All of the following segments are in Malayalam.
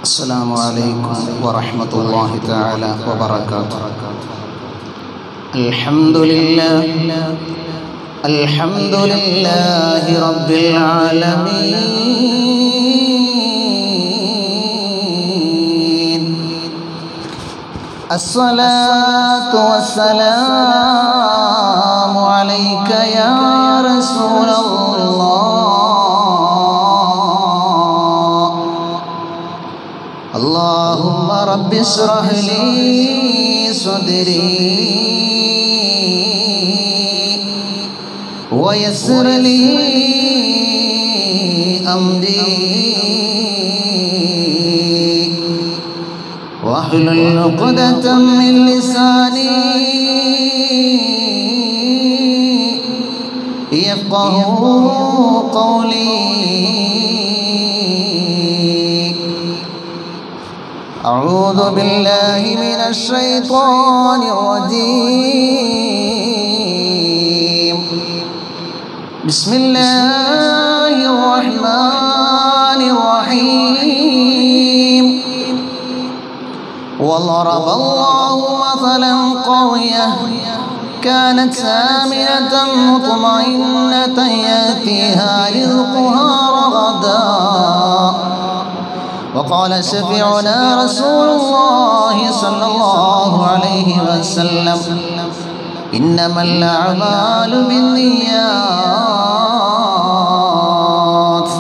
السلام عليكم ورحمة الله تعالى وبركاته الحمد لله الحمد لله رب العالمين الصلاة والسلام عليك يا رسول الله اللهم رب اشرح لي صدري ويسر لي أمري واحلل عقدة من لساني يفقه قولي أعوذ بالله من الشيطان الرجيم بسم الله الرحمن الرحيم وضرب الله مثلا قرية كانت آمنة مطمئنة يأتيها رزقها رغدا وقال شفيعنا رسول الله صلى الله عليه وسلم إنما الأعمال بالنيات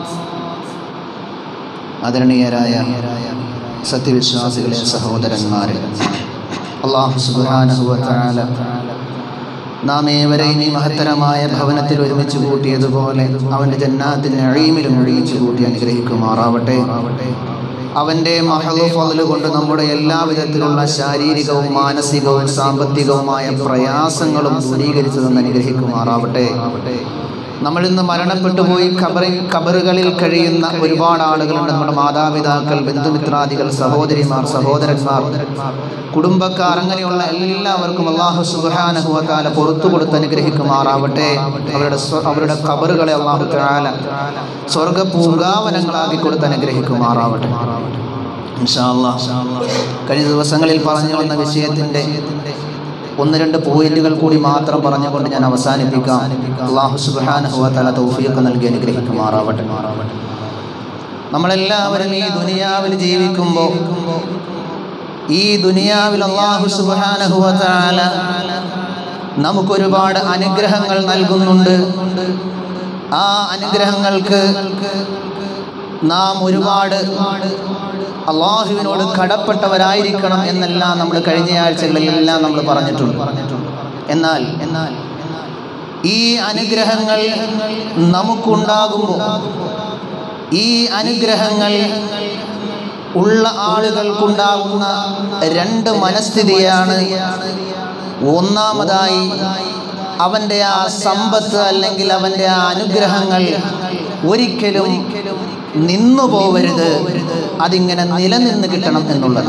ആദരണീയരായ സത്യവിശ്വാസികളെ സഹോദരന്മാരെ അള്ളാഹു സുബാനഹുവല നാം ഏവരെയും ഈ മഹത്തരമായ ഭവനത്തിൽ ഒരുമിച്ച് കൂട്ടിയതുപോലെ അവൻ്റെ ജന്നാത്തിന് അഴീമിലും ഒഴിയിച്ചു കൂട്ടി അനുഗ്രഹിക്കുമാറാവട്ടെ അവൻ്റെ മഹലു ഫضل കൊണ്ട് നമ്മുടെ എല്ലാ വിധത്തിലുള്ള ശാരീരികവും മാനസികവും സാമ്പത്തികവുമായ പ്രയാസങ്ങളും ദൂരീകരിച്ചു തന്ന് അനുഗ്രഹിക്കുമാറാവട്ടെ നമ്മൾ ഇന്ന് മരണപ്പെട്ടു പോയി ഖബറിൽ ഖബറുകളിൽ കഴിയുന്ന ഒരുപാട് ആളുകളുണ്ട് നമ്മുടെ മാതാപിതാക്കൾ ബന്ധുമിത്രാദികൾ സഹോദരിമാർ സഹോദരന്മാർ കുടുംബക്കാർ അങ്ങനെയുള്ള എല്ലാവർക്കും അള്ളാഹു സുബാനഹുവക്കാല പുറത്തു കൊടുത്ത് അനുഗ്രഹിക്കുമാറാവട്ടെ അവരുടെ സ്വ- അവരുടെ ഖബറുകളെ അള്ളാഹു താല സ്വർഗ പൂങ്കാവനങ്ങളാക്കി കൊടുത്ത് അനുഗ്രഹിക്കുമാറാവട്ടെ ഇൻഷാ അല്ലാഹ്. കഴിഞ്ഞ ദിവസങ്ങളിൽ പറഞ്ഞു വന്ന വിഷയത്തിൻ്റെ ഒന്ന് രണ്ട് പോയിന്റുകൾ കൂടി മാത്രം പറഞ്ഞുകൊണ്ട് ഞാൻ അവസാനിപ്പിക്കാം അള്ളാഹു സുബാനഹുവ തല തൗഫീഖ് നൽകി അനുഗ്രഹിക്കുമാറാവട്ടെ നമ്മളെല്ലാവരും ഈ ദുനിയാവിൽ ജീവിക്കുമ്പോൾ ഈ ദുനിയാവിൽ അള്ളാഹു സുബാനഹുവ തആല നമുക്കൊരുപാട് അനുഗ്രഹങ്ങൾ നൽകുന്നുണ്ട് ആ അനുഗ്രഹങ്ങൾക്ക് നാം ഒരുപാട് അള്ളാഹുവിനോട് കടപ്പെട്ടവരായിരിക്കണം എന്നെല്ലാം നമ്മൾ കഴിഞ്ഞ ആഴ്ചകളിലെല്ലാം നമ്മൾ പറഞ്ഞിട്ടുണ്ട് എന്നാൽ എന്നാൽ ഈ അനുഗ്രഹങ്ങൾ നമുക്കുണ്ടാകുമ്പോൾ ഈ അനുഗ്രഹങ്ങൾ ഉള്ള ആളുകൾക്കുണ്ടാകുന്ന രണ്ട് മനസ്ഥിതിയാണ് ഒന്നാമതായി അവൻ്റെ ആ സമ്പത്ത് അല്ലെങ്കിൽ അവൻ്റെ ആ അനുഗ്രഹങ്ങൾ ഒരിക്കലും നിന്നു പോവരുത് അതിങ്ങനെ നിലനിന്ന് കിട്ടണം എന്നുള്ളത്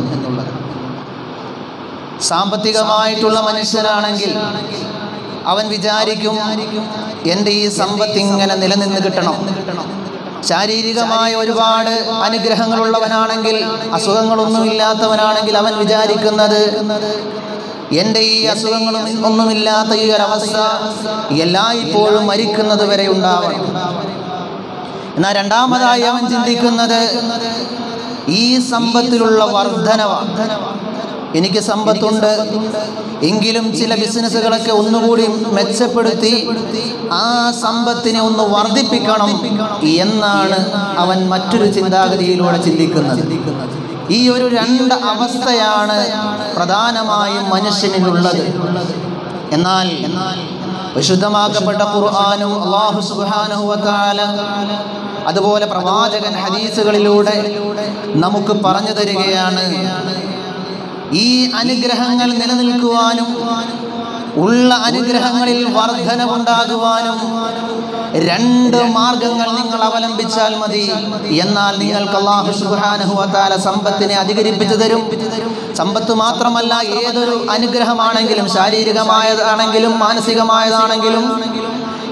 സാമ്പത്തികമായിട്ടുള്ള മനുഷ്യനാണെങ്കിൽ അവൻ വിചാരിക്കും എൻ്റെ ഈ സമ്പത്ത് ഇങ്ങനെ നിലനിന്ന് കിട്ടണം ശാരീരികമായ ഒരുപാട് അനുഗ്രഹങ്ങളുള്ളവനാണെങ്കിൽ അസുഖങ്ങളൊന്നുമില്ലാത്തവനാണെങ്കിൽ അവൻ വിചാരിക്കുന്നത് എൻ്റെ ഈ അസുഖങ്ങളും ഒന്നുമില്ലാത്ത ഈ ഒരവസ്ഥ എല്ലായ്പ്പോഴും മരിക്കുന്നത് വരെ ഉണ്ടാവണം എന്നാൽ രണ്ടാമതായി അവൻ ചിന്തിക്കുന്നത് ഈ സമ്പത്തിലുള്ള വർധനവാണ് എനിക്ക് സമ്പത്തുണ്ട് എങ്കിലും ചില ബിസിനസ്സുകളൊക്കെ ഒന്നുകൂടി മെച്ചപ്പെടുത്തി ആ സമ്പത്തിനെ ഒന്ന് വർദ്ധിപ്പിക്കണം എന്നാണ് അവൻ മറ്റൊരു ചിന്താഗതിയിലൂടെ ചിന്തിക്കുന്നത് ഈ ഒരു രണ്ട് അവസ്ഥയാണ് പ്രധാനമായും മനുഷ്യനിലുള്ളത് എന്നാൽ വിശുദ്ധമാക്കപ്പെട്ട ഖുർആാനും അള്ളാഹു സുബ്ഹാനഹു വ തആല അതുപോലെ പ്രവാചകൻ ഹദീസുകളിലൂടെ നമുക്ക് പറഞ്ഞു തരികയാണ് ഈ അനുഗ്രഹങ്ങൾ നിലനിൽക്കുവാനും ഉള്ള അനുഗ്രഹങ്ങളിൽ വർധനവുണ്ടാകുവാനും രണ്ട് മാർഗങ്ങൾ നിങ്ങൾ അവലംബിച്ചാൽ മതി എന്നാൽ നിങ്ങൾക്ക് അള്ളാഹു സുബ്ഹാനഹു വ തആല സമ്പത്തിനെ അധികരിപ്പിച്ചു തരും സമ്പത്ത് മാത്രമല്ല ഏതൊരു അനുഗ്രഹമാണെങ്കിലും ശാരീരികമായതാണെങ്കിലും മാനസികമായതാണെങ്കിലും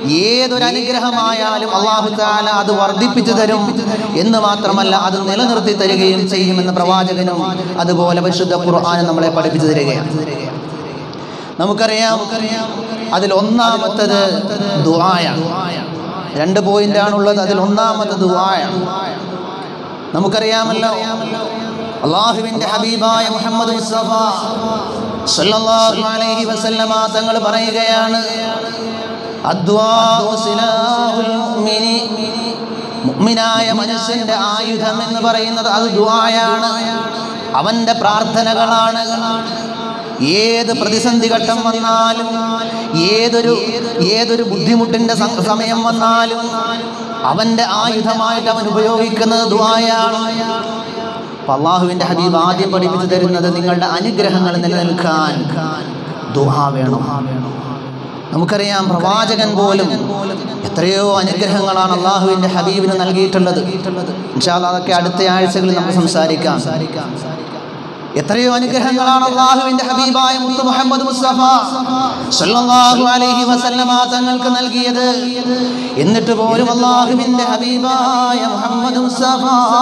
ഏതൊരു അനുഗ്രഹമായാലും അള്ളാഹു താല അത് വർദ്ധിപ്പിച്ചു തരും എന്ന് മാത്രമല്ല അത് നിലനിർത്തി തരികയും ചെയ്യുമെന്ന് പ്രവാചകനും അതുപോലെ പരിശുദ്ധ ഖുർആാനും നമ്മളെ പഠിപ്പിച്ചു തരികയാണ് നമുക്കറിയാം അതിൽ ഒന്നാമത്തത് ദുആയാണ് രണ്ട് പോയിന്റാണുള്ളത് അതിൽ ഒന്നാമത്തെ ദുആയാണ് നമുക്കറിയാമല്ലോ അള്ളാഹുവിന്റെ ഹബീബായ മുഹമ്മദ് മുസ്തഫ സല്ലല്ലാഹു അലൈഹി വസല്ലമ തങ്ങൾ പറയുകയാണ് അദ്വാഉ സിലാഹുൽ മുഅ്മിനി മുഅ്മിനായ മനുഷ്യന്റെ ആയുധം എന്ന് പറയുന്നത് അത് ദുആയാണ് അവന്റെ പ്രാർത്ഥനകളാണ് ഏത് പ്രതിസന്ധി ഘട്ടം വന്നാലും ഏതൊരു ഏതൊരു ബുദ്ധിമുട്ടിന്റെ സം- സമയം വന്നാലും അവന്റെ ആയുധമായിട്ട് അവൻ ഉപയോഗിക്കുന്നത് ദുആയാണ് അപ്പൊ അള്ളാഹുവിന്റെ ഹബീബ് ആദ്യം പഠിപ്പിച്ചു തരുന്നത് നിങ്ങളുടെ അനുഗ്രഹങ്ങൾ നിലനിൽക്കാൻ ദുആ വേണം നമുക്കറിയാം പ്രവാചകൻ പോലും എത്രയോ അനുഗ്രഹങ്ങളാണ് അള്ളാഹുവിന്റെ ഹബീബിന് നൽകിയിട്ടുള്ളത് ഇൻഷാ അല്ലാ അതൊക്കെ അടുത്ത ആഴ്ചകളിൽ നമുക്ക് സംസാരിക്കാം എത്രയോ അനുഗ്രഹങ്ങളാണ് അള്ളാഹുവിന്റെ ഹബീബായ മുത്തു മുഹമ്മദ് മുസ്തഫ സല്ലല്ലാഹു അലൈഹി വസല്ലമ തങ്ങൾക്ക് നൽകിയത് എന്നിട്ട് പോലും അള്ളാഹുവിന്റെ ഹബീബായ മുഹമ്മദ് മുസ്തഫ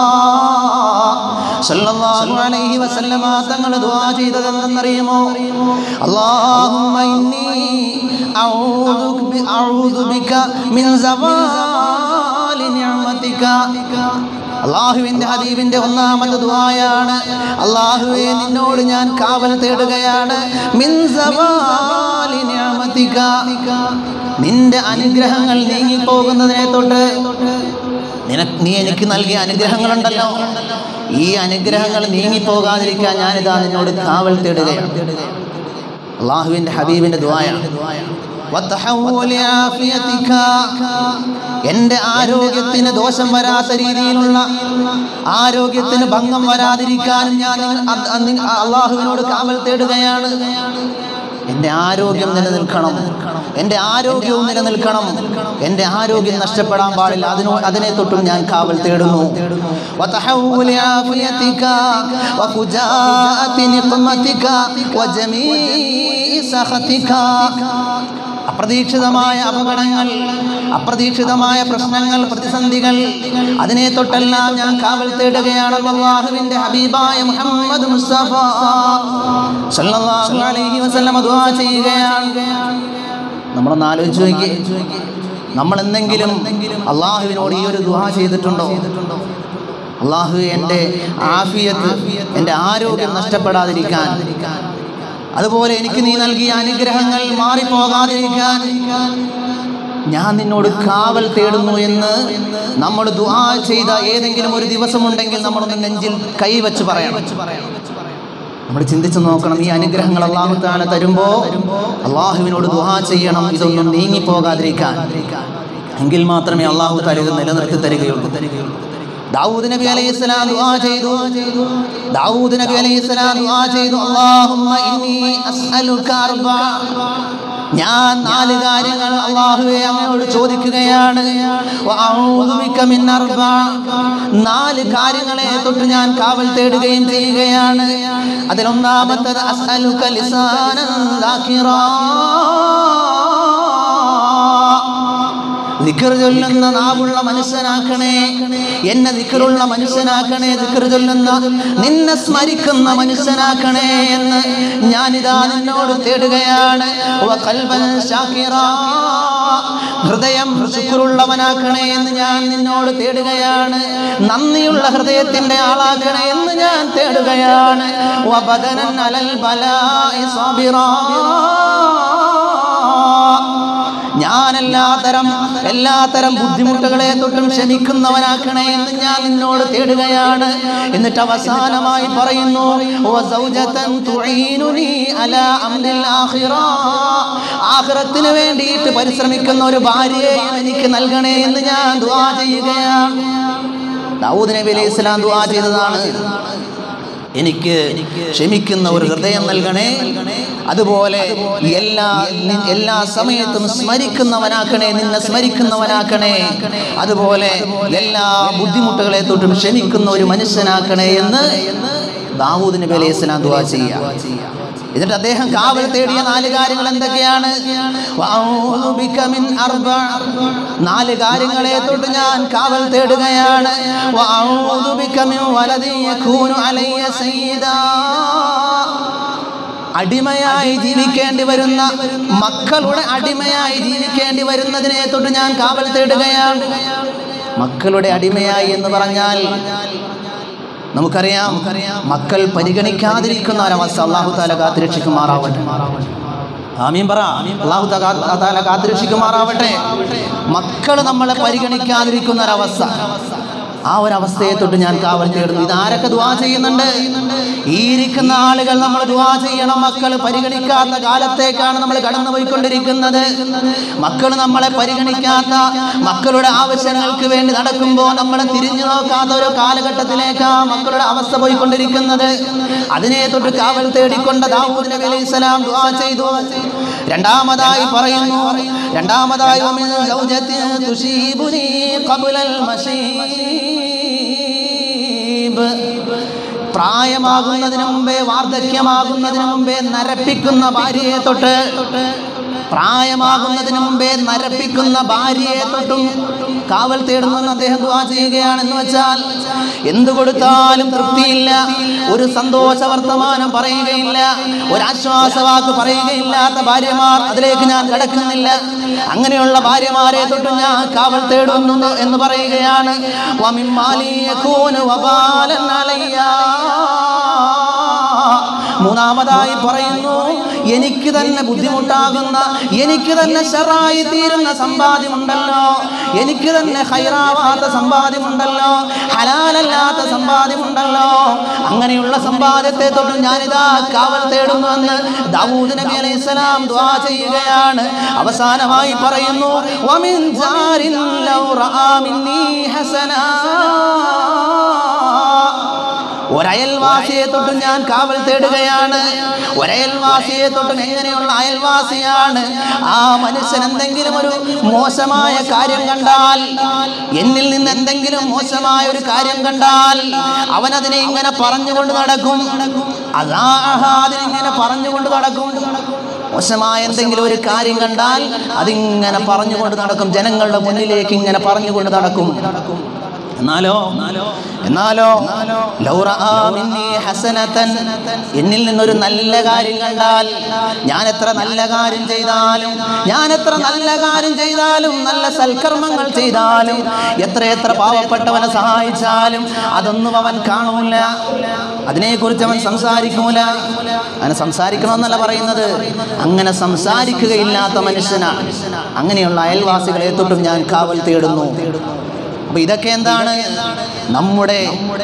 സല്ലല്ലാഹു അലൈഹി വസല്ലമ തങ്ങൾ ദുആ ചെയ്തത് എന്തെന്നറിയുമോ അല്ലാഹുമ്മ ഇന്നി അഊദു ബി- അഊദു ബിക മിൻ സവാലി നിഅമതിക അള്ളാഹുവിന്റെ ഹബീബിന്റെ ഒന്നാമത്തെ ദുആയാണ് അള്ളാഹുവെ നിന്നോട് ഞാൻ കാവൽ തേടുകയാണ് മിൻ സവാലി നിഅമതിക നിന്റെ അനുഗ്രഹങ്ങൾ നീങ്ങിപ്പോകുന്നതിനെ തൊട്ട് നിനക്ക് നീ എനിക്ക് നൽകിയ അനുഗ്രഹങ്ങളുണ്ടല്ലോ ഈ അനുഗ്രഹങ്ങൾ നീങ്ങിപ്പോകാതിരിക്കാൻ ഞാനിതാ നിന്നോട് കാവൽ തേടുകയാണ് അള്ളാഹുവിന്റെ ഹബീബിന്റെ ദുആയാണ് വത്തഹവ്വുലി ആഫിയതിക. എന്റെ ആരോഗ്യത്തിന് ദോഷം വരാത്ത രീതിയിലുള്ള ആരോഗ്യത്തിന് ഭംഗം വരാതിരിക്കാനും ഞാൻ നിങ്ങ- അ- അ- നിങ്ങ- അള്ളാഹുവിനോട് കാവൽ തേടുകയാണ് എൻ്റെ ആരോഗ്യം നിലനിൽക്കണം എൻ്റെ ആരോഗ്യവും നിലനിൽക്കണം എൻ്റെ ആരോഗ്യം നഷ്ടപ്പെടാൻ പാടില്ല അതിനോ അതിനെ തൊട്ടും ഞാൻ കാവൽ തേടുന്നു وتحول عافيتك وفجاءة نقمتك وجميع سخطك അപ്രതീക്ഷിതമായ അപകടങ്ങൾ അപ്രതീക്ഷിതമായ പ്രശ്നങ്ങൾ പ്രതിസന്ധികൾ അതിനെ തൊട്ടെല്ലാം ഞാൻ കാവൽ തേടുകയാണ് അള്ളാഹുവിന്റെ ഹബീബായ മുഹമ്മദ് മുസ്തഫ സല്ലല്ലാഹു അലൈഹി വസല്ലം ദുആ ചെയ്യുകയാണ് നമ്മളൊന്ന് ആലോചിച്ച് നോക്കിയേ നമ്മൾ എന്തെങ്കിലും അള്ളാഹുവിനോട് ഈ ഒരു ദുആ ചെയ്തിട്ടുണ്ടോ അള്ളാഹു എൻ്റെ ആഫിയത്ത് എൻ്റെ ആരോഗ്യം നഷ്ടപ്പെടാതിരിക്കാൻ അതുപോലെ എനിക്ക് നീ നൽകിയ അനുഗ്രഹങ്ങൾ മാറിപ്പോകാതിരിക്കാൻ ഞാൻ നിന്നോട് കാവൽ തേടുന്നു എന്ന് നമ്മൾ ദുആ ചെയ്ത ഏതെങ്കിലും ഒരു ദിവസമുണ്ടെങ്കിൽ നമ്മളൊന്ന് നെഞ്ചിൽ കൈവച്ച് പറയണം നമ്മൾ ചിന്തിച്ചു നോക്കണം ഈ അനുഗ്രഹങ്ങൾ അള്ളാഹു താല തരുമ്പോ അള്ളാഹുവിനോട് ദുആ ചെയ്യണം ഇതൊന്നും നീങ്ങിപ്പോകാതിരിക്കാൻ എങ്കിൽ മാത്രമേ അള്ളാഹു താല ഇത് നിലനിർത്തി തരികയുള്ളൂ ദാവൂദ് നബി അലൈഹി സ്വലാം ദുആ ചെയ്തു ദാവൂദ് നബി അലൈഹി സ്വലാം ദുആ ചെയ്തു അല്ലാഹുമ്മ ഇന്നി അസ്അലുക അർബഅ ഞാൻ നാല് കാര്യങ്ങൾ അള്ളാഹുവെ അങ്ങയോട് ചോദിക്കുകയാണ് വഅഊദു ബിക മിൻ അർബഅ. നാല് കാര്യങ്ങളെ തൊട്ട് ഞാൻ കാവൽ തേടുകയും ചെയ്യുകയാണ് അതിലൊന്നാമത്തത് അസ്അലുക ലിസാനൻ ദാക്കിറാ ദിക്കർ ചൊല്ലുന്ന നാവുള്ള മനുഷ്യനാക്കണേ എന്നെ ദിക്കറുള്ള മനുഷ്യനാക്കണേ ദിക്കർ ചൊല്ലുന്ന നിന്നെ സ്മരിക്കുന്ന മനുഷ്യനാക്കണേ എന്ന് ഞാനിതാ നിന്നോട് തേടുകയാണ് വഖൽബൻ ശാകിറാ. ഹൃദയം ശുക്രുള്ളവനാക്കണേ എന്ന് ഞാൻ നിന്നോട് തേടുകയാണ് നന്ദിയുള്ള ഹൃദയത്തിന്റെ ആളാക്കണേ എന്ന് ഞാൻ തേടുകയാണ് വബദനൻ അലൽ ബലാഇ സാബിറാ. ഞാൻ എല്ലാതരം എല്ലാതരം ബുദ്ധിമുട്ടുകളെ തൊട്ടും ക്ഷമിക്കുന്നവനാക്കണേ എന്ന് ഞാൻ നിന്നോട് തേടുകയാണ് എന്നിട്ട് അവസാനമായി പറയുന്നു "വസൗജതൻ തുഈനുനി അലാ അംരിൽ ആഖിറ." ആഖിറത്തിന് വേണ്ടിയിട്ട് പരിശ്രമിക്കുന്ന ഒരു ഭാര്യയെ എനിക്ക് നൽകണേ എന്ന് ഞാൻ ദുആ ചെയ്യുകയാണ് ദാവൂദ് നബി അലൈഹി സ്വലാം ദുആ ചെയ്തതാണ് എനിക്ക് ക്ഷമിക്കുന്ന ഒരു ഹൃദയം നൽകണേ അതുപോലെ എല്ലാ നി- എല്ലാ സമയത്തും സ്മരിക്കുന്നവനാക്കണേ നിന്നെ സ്മരിക്കുന്നവനാക്കണേ അതുപോലെ എല്ലാ ബുദ്ധിമുട്ടുകളെ തൊട്ടും ക്ഷമിക്കുന്ന ഒരു മനുഷ്യനാക്കണേ എന്ന് ദാവൂദ് നബി അലൈഹി സ്വലാം ദുആ ചെയ്യുക എന്നിട്ട് അദ്ദേഹം കാവൽ തേടിയ നാല് കാര്യങ്ങൾ എന്തൊക്കെയാണ് വഅഊദു ബിക മിൻ അർബഅ. നാല് കാര്യങ്ങളെ തൊട്ട് ഞാൻ കാവൽ തേടുകയാണ് വഅഊദു ബിക മിൻ വലദിൻ യകൂനു അലയ്യ സയ്യിദാ. അടിമയായി ജീവിക്കേണ്ടി വരുന്ന മക്കളുടെ അടിമയായി ജീവിക്കേണ്ടി വരുന്നതിനെ തൊട്ട് ഞാൻ കാവൽ തേടുകയാണ് മക്കളുടെ അടിമയായി എന്ന് പറഞ്ഞാൽ നമുക്കറിയാം മക്കൾ പരിഗണിക്കാതിരിക്കുന്ന ഒരവസ്ഥ അള്ളാഹു താല കാത്തിരക്ഷിക്കുമാറാവട്ടെ ആമീൻ പറ അള്ളാഹു താ- താല കാത്തിരക്ഷിക്കുമാറാവട്ടെ മക്കൾ നമ്മളെ പരിഗണിക്കാതിരിക്കുന്ന ഒരവസ്ഥ ആ ഒരു അവസ്ഥയെ തൊട്ട് ഞാൻ കാവൽ തേടുന്നു ഇത് ആരൊക്കെ ദുവാ ചെയ്യുന്നുണ്ട് ഈ ഇരിക്കുന്ന ആളുകൾ നമ്മൾ ദുവാ ചെയ്യണം മക്കൾ പരിഗണിക്കാത്ത കാലത്തേക്കാണ് നമ്മൾ കടന്നുപോയിക്കൊണ്ടിരിക്കുന്നത് മക്കൾ നമ്മളെ പരിഗണിക്കാത്ത മക്കളുടെ ആവശ്യങ്ങൾക്ക് വേണ്ടി നടക്കുമ്പോൾ നമ്മളെ തിരിഞ്ഞു നോക്കാത്ത ഒരു കാലഘട്ടത്തിലേക്കാ മക്കളുടെ അവസ്ഥ പോയിക്കൊണ്ടിരിക്കുന്നത് അതിനെ തൊട്ട് കാവൽ തേടിക്കൊണ്ട ദാവൂദ് നബി അലൈഹി സ്വലാം ദുആ ചെയ്തു രണ്ടാമതായി പറയുന്നു രണ്ടാമതായി വമിൻ സൗജത്തിൻ തുശീബുനി ഖബ്ലൽ മശീബ് പ്രായമാകുന്നതിന് മുമ്പേ വാർദ്ധക്യമാകുന്നതിന് മുമ്പേ നരപ്പിക്കുന്ന ഭാര്യയെ തൊട്ട് പ്രായമാകുന്നതിന് മുമ്പേ നരപ്പിക്കുന്ന ഭാര്യയെ തൊട്ടും കാവൽ തേടുന്നെന്ന് അദ്ദേഹം ദുആ ചെയ്യുകയാണ് എന്ന് വെച്ചാൽ എന്തു കൊടുത്താലും തൃപ്തിയില്ല ഒരു സന്തോഷ വർത്തമാനം പറയുകയില്ല ഒരു ആശ്വാസവാക്ക് പറയുകയില്ലാത്ത ഭാര്യമാർ അതിലേക്ക് ഞാൻ കിടക്കുന്നില്ല അങ്ങനെയുള്ള ഭാര്യമാരെ തൊട്ടും ഞാൻ കാവൽ തേടുന്നു എന്ന് പറയുകയാണ് വമിമ്മാലി യകൂനു വബാലൻ അലയ്യാ. മൂന്നാമതായി പറയുന്നു എനിക്ക് തന്നെ ബുദ്ധിമുട്ടാകുന്ന എനിക്ക് തന്നെ ഷറായി തീരുന്ന സമ്പാദ്യമുണ്ടല്ലോ എനിക്ക് തന്നെ ഹൈറാവാത്ത സമ്പാദ്യമുണ്ടല്ലോ ഹലാലല്ലാത്ത സമ്പാദ്യമുണ്ടല്ലോ അങ്ങനെയുള്ള സമ്പാദ്യത്തെ തൊട്ട് ഞാനിതാ കാവൽ തേടുന്നുവെന്ന് ദാവൂദ് നബി അലൈഹി സ്വലാം ദ്വാ ചെയ്യുകയാണ് അവസാനമായി പറയുന്നു വമിൻ ജാരിൻ ലൗ റആ മിന്നീ ഹസനാ ഒരയൽവാസിയെ തൊട്ടും ഞാൻ കാവൽ തേടുകയാണ് ഒരയൽവാസിയെ തൊട്ടും എങ്ങനെയുള്ള അയൽവാസിയാണ് ആ മനുഷ്യൻ എന്തെങ്കിലും ഒരു മോശമായ കാര്യം കണ്ടാൽ എന്നിൽ നിന്ന് എന്തെങ്കിലും മോശമായ ഒരു കാര്യം കണ്ടാൽ അവനതിനെ ഇങ്ങനെ പറഞ്ഞുകൊണ്ട് നടക്കും അതാ അതിനിങ്ങനെ പറഞ്ഞുകൊണ്ട് നടക്കും മോശമായ എന്തെങ്കിലും ഒരു കാര്യം കണ്ടാൽ അതിങ്ങനെ പറഞ്ഞുകൊണ്ട് നടക്കും ജനങ്ങളുടെ മുന്നിലേക്ക് ഇങ്ങനെ പറഞ്ഞുകൊണ്ട് നടക്കും എന്നാലോ എന്നാലോ ലൗ റആ മിന്നീ ഹസനതൻ എന്നിൽ നിന്നൊരു നല്ല കാര്യം കണ്ടാൽ ഞാൻ എത്ര നല്ല കാര്യം ചെയ്താലും ഞാൻ എത്ര നല്ല കാര്യം ചെയ്താലും നല്ല സൽക്കർമ്മങ്ങൾ ചെയ്താലും എത്ര എത്ര പാവപ്പെട്ടവനെ സഹായിച്ചാലും അതൊന്നും അവൻ കാണൂല അതിനെക്കുറിച്ച് അവൻ സംസാരിക്കൂല അങ്ങനെ സംസാരിക്കണമെന്നല്ല പറയുന്നത് അങ്ങനെ സംസാരിക്കുകയില്ലാത്ത മനുഷ്യനാണ് അങ്ങനെയുള്ള അയൽവാസികളെ തൊട്ടും ഞാൻ കാവൽ തേടുന്നു അപ്പൊ ഇതൊക്കെ എന്താണ് നമ്മുടെ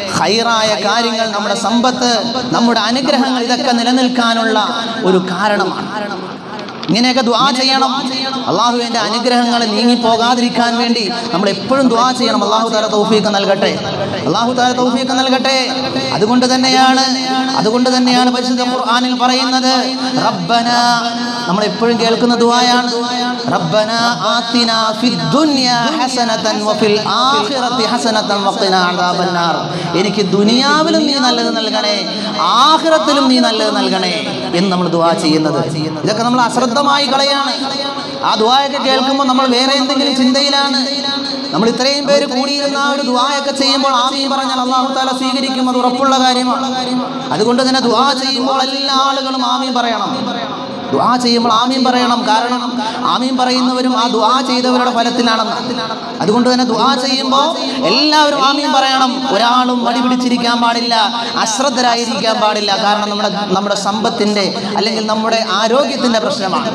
ഹൈറായ കാര്യങ്ങൾ നമ്മുടെ സമ്പത്ത് നമ്മുടെ അനുഗ്രഹങ്ങൾ ഇതൊക്കെ നിലനിൽക്കാനുള്ള ഒരു കാരണമാണ് ഇങ്ങനെയൊക്കെ ദ്വാ ചെയ്യണം അള്ളാഹുവിൻ്റെ അനുഗ്രഹങ്ങൾ നീങ്ങിപ്പോകാതിരിക്കാൻ വേണ്ടി നമ്മൾ എപ്പോഴും ദ്വാ ചെയ്യണം അള്ളാഹു താല തൗഫീഖ് നൽകട്ടെ അള്ളാഹു താല തൗഫീഖ് നൽകട്ടെ അതുകൊണ്ട് തന്നെയാണ് അതുകൊണ്ട് തന്നെയാണ് പരിശുദ്ധ ഖുർആനിൽ പറയുന്നത് റബ്ബന നമ്മൾ എപ്പോഴും കേൾക്കുന്ന ദുആയാണ് റബ്ബന ആതിന ഫിദ് ദുനിയ ഹസനതൻ വഫിൽ ആഖിറതി ഹസനതൻ വഖിന അദാബന്നാർ എനിക്ക് ദുനിയാവിലും നീ നല്ലത് നൽകണേ ആഖിറത്തിലും നീ നല്ലത് നൽകണേ എന്ന് നമ്മൾ ദുആ ചെയ്യുന്നത് ഇതൊക്കെ നമ്മൾ അശ്രദ്ധമായി കളയാണ് ആ ദുആയൊക്കെ കേൾക്കുമ്പോൾ നമ്മൾ വേറെ എന്തെങ്കിലും ചിന്തയിലാണ് നമ്മൾ ഇത്രയും പേര് കൂടിയിരുന്ന ആ ഒരു ദുആയൊക്കെ ചെയ്യുമ്പോൾ ആമീൻ പറഞ്ഞാൽ അള്ളാഹു താല സ്വീകരിക്കും അത് ഉറപ്പുള്ള കാര്യമാണ് അതുകൊണ്ട് തന്നെ ദുആ ചെയ്യുമ്പോൾ എല്ലാ ആളുകളും ആമീൻ പറയണം ദുആ ചെയ്യുമ്പോൾ ആമീൻ പറയണം കാരണം ആമീൻ പറയുന്നവരും ആ ദുആ ചെയ്തവരുടെ ഫലത്തിലാണെന്ന് അതുകൊണ്ട് തന്നെ ദുആ ചെയ്യുമ്പോൾ എല്ലാവരും ആമീൻ പറയണം ഒരാളും മടി പിടിച്ചിരിക്കാൻ പാടില്ല അശ്രദ്ധരായിരിക്കാൻ പാടില്ല കാരണം നമ്മുടെ നമ്മുടെ സമ്പത്തിൻ്റെ അല്ലെങ്കിൽ നമ്മുടെ ആരോഗ്യത്തിൻ്റെ പ്രശ്നമാണ്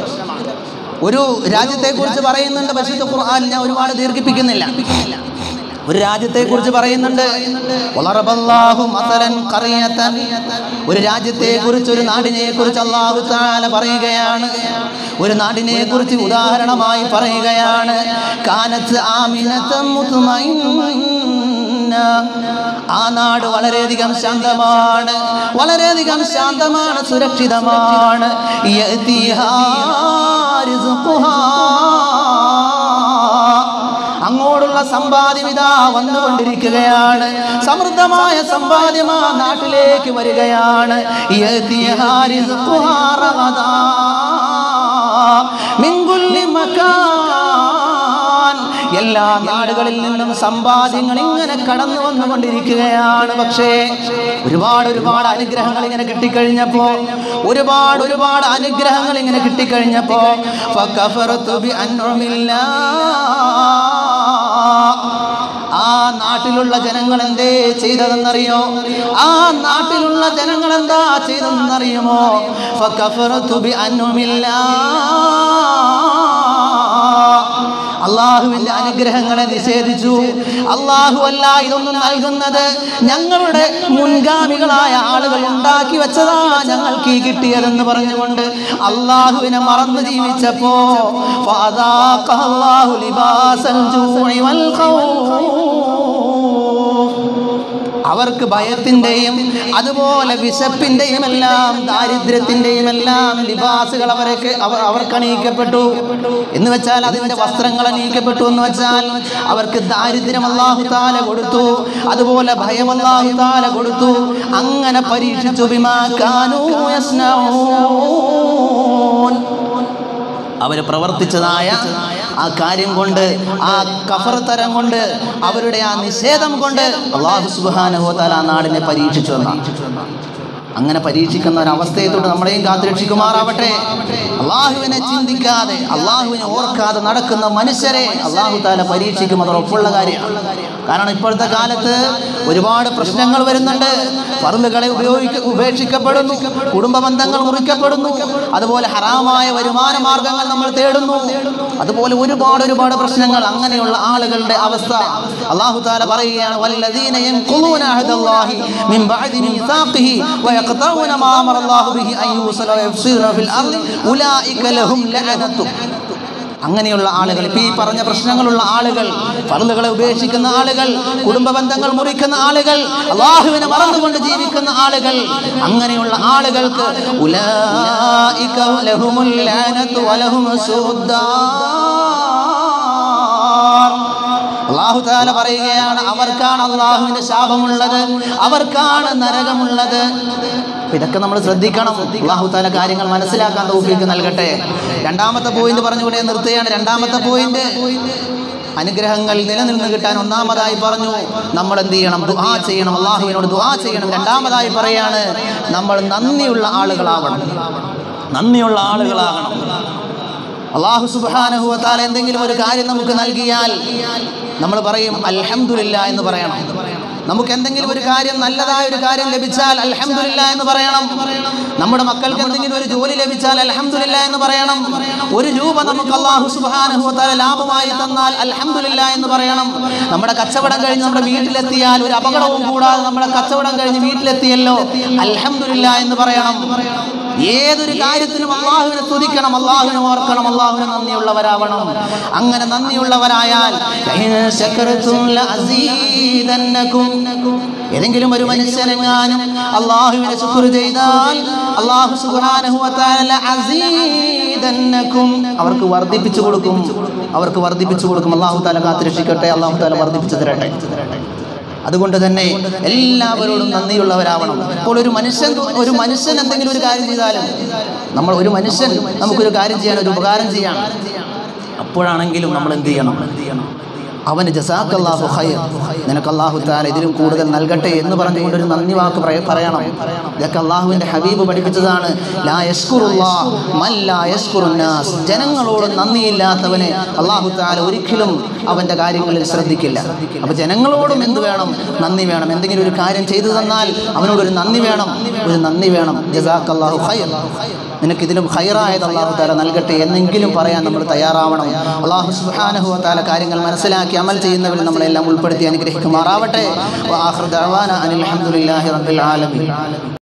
ഒരു രാജ്യത്തെക്കുറിച്ച് പറയുന്നുണ്ട് പരിശുദ്ധ ഖുർആൻ ഞാൻ ഒരുപാട് ദീർഘിപ്പിക്കുന്നില്ല ഒരു രാജ്യത്തെക്കുറിച്ച് പറയുന്നുണ്ട് വളറബല്ലാഹു മസലൻ ഖറിയതൻ ഒരു രാജ്യത്തെക്കുറിച്ച് ഒരു നാടിനെ കുറിച്ച് അല്ലാഹു തആല പറയുകയാണ് ഒരു നാടിനെ കുറിച്ച് ഉദാഹരണമായി പറയുകയാണ് കാനത്ത് ആമിനതം മുത്മഇന്ന ആ നാട് വളരെയധികം ശാന്തമാണ് വളരെയധികം ശാന്തമാണ് സുരക്ഷിതമാണ് യഅ്തിഹാ രിസ്ഖുഹാ അങ്ങോട്ടുള്ള സമ്പാദ്യം ഇതാ വന്നുകൊണ്ടിരിക്കുകയാണ് സമൃദ്ധമായ സമ്പാദ്യം ആ നാട്ടിലേക്ക് വരികയാണ് യഅ്തിഹാ റിസ്ഖുഹാ റഗദാ മിൻ കുല്ലി മകാൻ എല്ലാ നാടുകളിൽ നിന്നും സമ്പാദ്യങ്ങൾ ഇങ്ങനെ കടന്നു വന്നുകൊണ്ടിരിക്കുകയാണ് പക്ഷേ ഒരുപാട് ഒരുപാട് അനുഗ്രഹങ്ങൾ ഇങ്ങനെ കിട്ടിക്കഴിഞ്ഞപ്പോ ഒരുപാട് ഒരുപാട് അനുഗ്രഹങ്ങൾ ഇങ്ങനെ കിട്ടിക്കഴിഞ്ഞപ്പോ ഫകഫറതു ബിഅൻഉമില്ലാ ആ നാട്ടിലുള്ള ജനങ്ങൾ എന്തേ ചെയ്തതെന്നറിയോ ആ നാട്ടിലുള്ള ജനങ്ങൾ എന്താ ചെയ്തതെന്നറിയുമോ ഫകഫറതു ബിഅൻഉമില്ലാ അള്ളാഹുവിന്റെ അനുഗ്രഹങ്ങളെ നിഷേധിച്ചു അള്ളാഹു അല്ല ഇതൊന്നും നൽകുന്നത് ഞങ്ങളുടെ മുൻഗാമികളായ ആളുകൾ ഉണ്ടാക്കി വെച്ചതാ ഞങ്ങൾക്ക് ഈ കിട്ടിയതെന്ന് പറഞ്ഞുകൊണ്ട് അള്ളാഹുവിനെ മറന്നു ജീവിച്ചപ്പോ ഫഅദാഖ അല്ലാഹു ലിബാസൽ ജൂഇ വൽ ഖൗഫ് അവർക്ക് ഭയത്തിൻ്റെയും അതുപോലെ വിശപ്പിൻ്റെയും എല്ലാം ദാരിദ്ര്യത്തിൻ്റെയും എല്ലാം ലിബാസുകൾ അവർക്ക് അവർ അവർക്ക് അണിയിക്കപ്പെട്ടു എന്ന് വെച്ചാൽ അതിൻ്റെ വസ്ത്രങ്ങൾ അണിയിക്കപ്പെട്ടു എന്ന് വെച്ചാൽ അവർക്ക് ദാരിദ്ര്യം അള്ളാഹു താല കൊടുത്തു അതുപോലെ ഭയം അള്ളാഹു താല കൊടുത്തു അങ്ങനെ പരീക്ഷിച്ചു ബിമാ കാനൂ യസ്നഊൻ അവർ പ്രവർത്തിച്ചതായ ആ കാര്യം കൊണ്ട് ആ കഫർ തരം കൊണ്ട് അവരുടെ ആ നിഷേധം കൊണ്ട് അള്ളാഹു സുബാനുഹോത്താൽ ആ നാടിനെ പരീക്ഷിച്ചു എന്നാണ് അങ്ങനെ പരീക്ഷിക്കുന്ന ഒരു അവസ്ഥയെ തൊട്ട് നമ്മളെയും കാത്തുരക്ഷിക്കുമാറാവട്ടെ അള്ളാഹുവിനെ ചിന്തിക്കാതെ അള്ളാഹുവിനെ ഓർക്കാതെ നടക്കുന്ന മനുഷ്യരെ അള്ളാഹു താല പരീക്ഷിക്കും അത് ഉറപ്പുള്ള കാര്യമാണ് കാരണം ഇപ്പോഴത്തെ കാലത്ത് ഒരുപാട് പ്രശ്നങ്ങൾ വരുന്നുണ്ട് പറന്നുകളെ ഉപയോഗിക്ക ഉപേക്ഷിക്കപ്പെടുന്നു കുടുംബ ബന്ധങ്ങൾ മുറിക്കപ്പെടുന്നു അതുപോലെ ഹറാമായ വരുമാന മാർഗങ്ങൾ നമ്മൾ തേടുന്നു അതുപോലെ ഒരുപാട് ഒരുപാട് പ്രശ്നങ്ങൾ അങ്ങനെയുള്ള ആളുകളുടെ അവസ്ഥ അള്ളാഹു താല പറയുകയാണ് വല്ലദീന യൻഖുദൂന അഹദല്ലാഹി മിൻ ബഅദി മീസാഖിഹി വയഖ്തഊന മാ അമറ അല്ലാഹു ബിഹി അൻ യൂസല വയഫ്സീന ഫിൽ അർളി ഉലൈക ലഹും ലഅനത്തു അങ്ങനെയുള്ള ആളുകൾ ഇപ്പൊ ഈ പറഞ്ഞ പ്രശ്നങ്ങളുള്ള ആളുകൾ പറന്നുകളെ ഉപേക്ഷിക്കുന്ന ആളുകൾ കുടുംബ ബന്ധങ്ങൾ മുറിക്കുന്ന ആളുകൾ അള്ളാഹുവിനെ മറന്നുകൊണ്ട് ജീവിക്കുന്ന ആളുകൾ അങ്ങനെയുള്ള ആളുകൾക്ക് ഉലൈക ലഹുമുൽ ലഅനത്തു വലഹും സുദ്ദാർ അള്ളാഹു താല പറയുകയാണ് അവർക്കാണ് അള്ളാഹുവിന്റെ ശാപമുള്ളത് അവർക്കാണ് നരകമുള്ളത് അപ്പൊ ഇതൊക്കെ നമ്മൾ ശ്രദ്ധിക്കണം അള്ളാഹു താല കാര്യങ്ങൾ മനസ്സിലാക്കാൻ തൗഫീക്ക് നൽകട്ടെ രണ്ടാമത്തെ പോയിന്റ് പറഞ്ഞുകൂടെ നിർത്തുകയാണ് രണ്ടാമത്തെ പോയിന്റ് അനുഗ്രഹങ്ങൾ നിലനിന്ന് കിട്ടാൻ ഒന്നാമതായി പറഞ്ഞു നമ്മൾ എന്ത് ചെയ്യണം ദുആ ചെയ്യണം അള്ളാഹുവിനോട് ദുആ ചെയ്യണം രണ്ടാമതായി പറയാണ് നമ്മൾ നന്ദിയുള്ള ആളുകളാവണം നന്ദിയുള്ള ആളുകളാകണം അള്ളാഹു സുബാനഹുവത്താൽ എന്തെങ്കിലും ഒരു കാര്യം നമുക്ക് നൽകിയാൽ നമ്മൾ പറയും അൽഹംദുലില്ല എന്ന് പറയണം നമുക്ക് എന്തെങ്കിലും ഒരു കാര്യം നല്ലതായ ഒരു കാര്യം ലഭിച്ചാൽ അൽഹംദുലില്ല എന്ന് പറയണം നമ്മുടെ മക്കൾക്ക് എന്തെങ്കിലും ഒരു ജോലി ലഭിച്ചാൽ അൽഹംദുലില്ല എന്ന് പറയണം ഒരു രൂപ നമുക്ക് അള്ളാഹു സുബാനഹുവത്താല ലാഭമായി തന്നാൽ അൽഹംദുലില്ല എന്ന് പറയണം നമ്മുടെ കച്ചവടം കഴിഞ്ഞ് നമ്മുടെ വീട്ടിലെത്തിയാൽ ഒരു അപകടവും കൂടാതെ നമ്മുടെ കച്ചവടം കഴിഞ്ഞ് വീട്ടിലെത്തിയല്ലോ അൽഹംദുലില്ല എന്ന് പറയണം ഏതൊരു കാര്യത്തിനും അള്ളാഹുവിനെ സ്തുതിക്കണം അള്ളാഹുവിനെ ഓർക്കണം അള്ളാഹുവിനെ നന്ദിയുള്ളവരാവണം അങ്ങനെ നന്ദിയുള്ളവരായാൽ ലഇൻ ശകർതും ലഅസീദന്നകും. ഏതെങ്കിലും ഒരു മനുഷ്യനെങ്ങാനും അള്ളാഹുവിനെ ശുക്ർ ചെയ്താൽ അള്ളാഹു സുബ്ഹാനഹു വ തആല അസീദന്നകും. അവർക്ക് വർദ്ധിപ്പിച്ചു കൊടുക്കും അവർക്ക് വർദ്ധിപ്പിച്ചു കൊടുക്കും അള്ളാഹു താല കാത്തുരക്ഷിക്കട്ടെ അള്ളാഹു താല വർദ്ധിപ്പിച്ചു തരട്ടെ അതുകൊണ്ട് തന്നെ എല്ലാവരോടും നന്ദിയുള്ളവരാവണം ഇപ്പോൾ ഒരു മനുഷ്യൻ ഒരു മനുഷ്യൻ എന്തെങ്കിലും ഒരു കാര്യം ചെയ്താലും നമ്മൾ ഒരു മനുഷ്യൻ നമുക്കൊരു കാര്യം ചെയ്യാൻ ഒരു ഉപകാരം ചെയ്യാം അപ്പോഴാണെങ്കിലും നമ്മൾ എന്ത് ചെയ്യണം അവന് ജസാഖല്ലാഹു ഖൈർ നിനക്ക് അള്ളാഹു താല ഇതിലും കൂടുതൽ നൽകട്ടെ എന്ന് പറഞ്ഞുകൊണ്ട് ഒരു നന്ദി വാക്ക് പറയ- പറയണം ഇതൊക്കെ അള്ളാഹുവിൻ്റെ ഹബീബ് പഠിപ്പിച്ചതാണ് ലാ യഷ്കുറുല്ലാഹ് മൻ ലാ യഷ്കുറുന്നാസ് ജനങ്ങളോട് നന്ദിയില്ലാത്തവനെ അള്ളാഹു താല ഒരിക്കലും അവൻ്റെ കാര്യങ്ങളിൽ ശ്രദ്ധിക്കില്ല അപ്പോൾ ജനങ്ങളോടും എന്ത് വേണം നന്ദി വേണം എന്തെങ്കിലും ഒരു കാര്യം ചെയ്തു തന്നാൽ അവനോടൊരു നന്ദി വേണം ഒരു നന്ദി വേണം ജസാഖ് അള്ളാഹു ഖൈർ നിനക്ക് ഇതിലും ഖൈറായത് അള്ളാഹു താല നൽകട്ടെ എന്നെങ്കിലും പറയാൻ നമ്മൾ തയ്യാറാവണം അള്ളാഹു സുബ്ഹാനഹു വ തആല കാര്യങ്ങൾ മനസ്സിലാക്കി അമൽ ചെയ്യുന്നവരിൽ നമ്മളെല്ലാം ഉൾപ്പെടുത്തി അനുഗ്രഹിക്കുമാറാവട്ടെ വആഖിറു ദഅവാന അനിൽ ഹംദുലില്ലാഹി റബ്ബിൽ ആലമീൻ